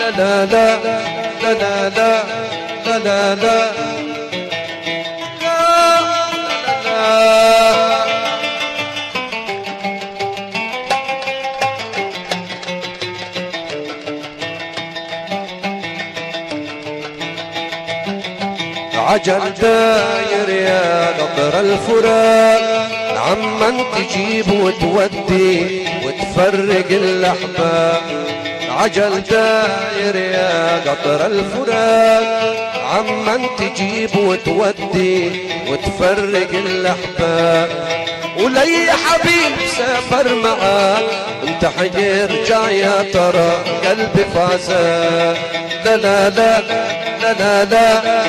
لا لا لا لا لا لا لا لا عجل داير يا قطر الفراق عمن تجيب وتودي وتفرق الاحباب عجل داير يا قطر الفراق عمن تجيب وتودي وتفرق الاحباب ولي حبيب سافر معاه انت حيرجع يا ترى قلبي فازا لا لا لا لا لا, لا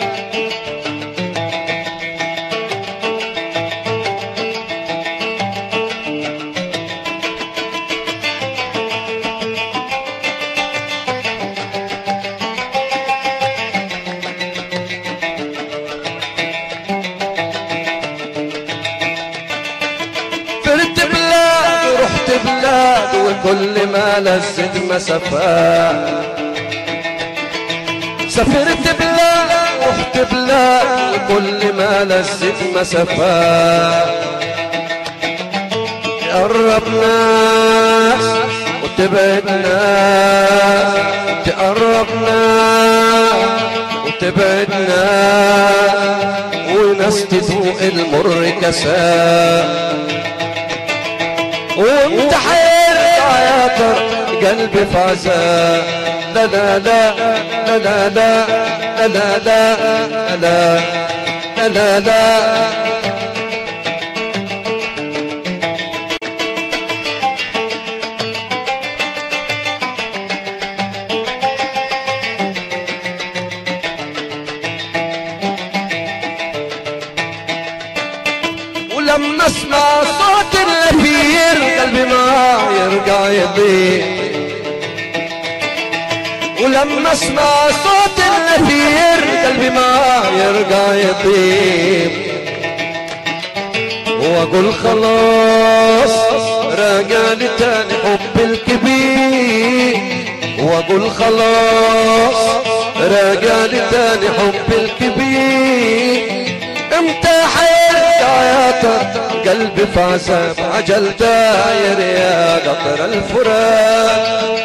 فرت بلاد رحت بلاد وكل ما لزت مسافات سافرت بلاد رحت بلاد وكل ما لزت مسافات تقرب ناس وتبعد ناس تقرب ناس وتبعد ناس وناس تذوق المر كساء وانت حيرجع يا ترى قلبي في عزاء لا لا لا لا لا لا لا لا لا لا لا لا ولما اسمع صوت النفير قلبي ما يرجع يضيق ولما اسمع صوت النفير قلبي ما يرجع يطيب واقول خلاص راجع لي تاني حب الكبير واقول خلاص راجع لي تاني حب الكبير امتى حيرجع يا ترى قلبي في عذاب عجل داير يا قطر الفراق